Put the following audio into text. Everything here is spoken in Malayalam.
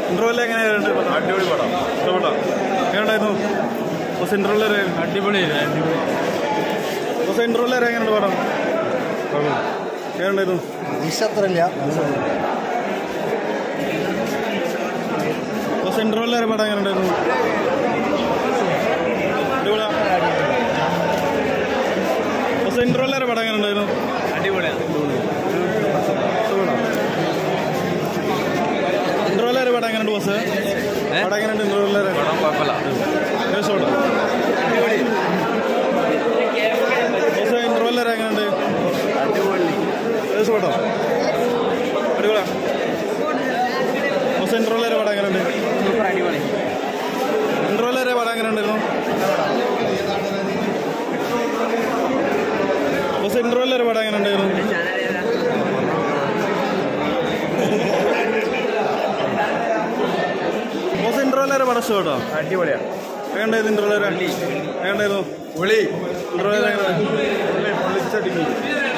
ഇന്റർവെൽ എങ്ങനെയായിരുന്നു അടിപൊളി പടം ഇഷ്ടപ്പെട്ടോ എങ്ങനെയുണ്ടായിരുന്നു ബസ് ഇന്റർവെൽ വരെ അടിപൊളി അടിപൊളി ബസ് ഇന്റർവെൽ വരെ എങ്ങനെയുണ്ട് പടം എങ്ങനെയുണ്ടായിരുന്നു ഇഷ്ടത്രല്ല ബസ് ഇന്റർവെൽ വരെ പടം എങ്ങനെയുണ്ടായിരുന്നു അടിപൊളിയാ ബസ് ഇന്റർവെൽ വരെ പടം എങ്ങനെയുണ്ടായിരുന്നു അടിപൊളിയാണ് ഇന്റർവെൽ വരെ പടം എങ്ങനെയുണ്ട് ബസ് പടം എങ്ങനെയുണ്ട് ഇന്റർവെൽ വരെ പടം കുഴപ്പമില്ല കേസോട്ടോ ബസ് ഇന്റർവെൽ വരെ എങ്ങനെയുണ്ട് കേസോട്ടോ അടിപൊളിയാ ബസ് ഇന്റർവെൽ വരെ പടം എങ്ങനെയുണ്ട് സൂപ്പർ അടിപൊളി ഇന്റർവെൽ വരെ പടം എങ്ങനെയുണ്ടായിരുന്നു ബസ് ഇന്റർവെൽ വരെ പടം എങ്ങനെയുണ്ടായിരുന്നു ബസ് ഇന്റർവെൽ വരെ പടം ഇഷ്ടപ്പെട്ടോ അടിപൊളിയാ വേണ്ടായിരുന്നു ഇന്റർവെൽ വരെ വേണ്ടായിരുന്നു പുളി ഇന്റർവെൽ വരെ എങ്ങനെ പൊളിച്ചടിക്കും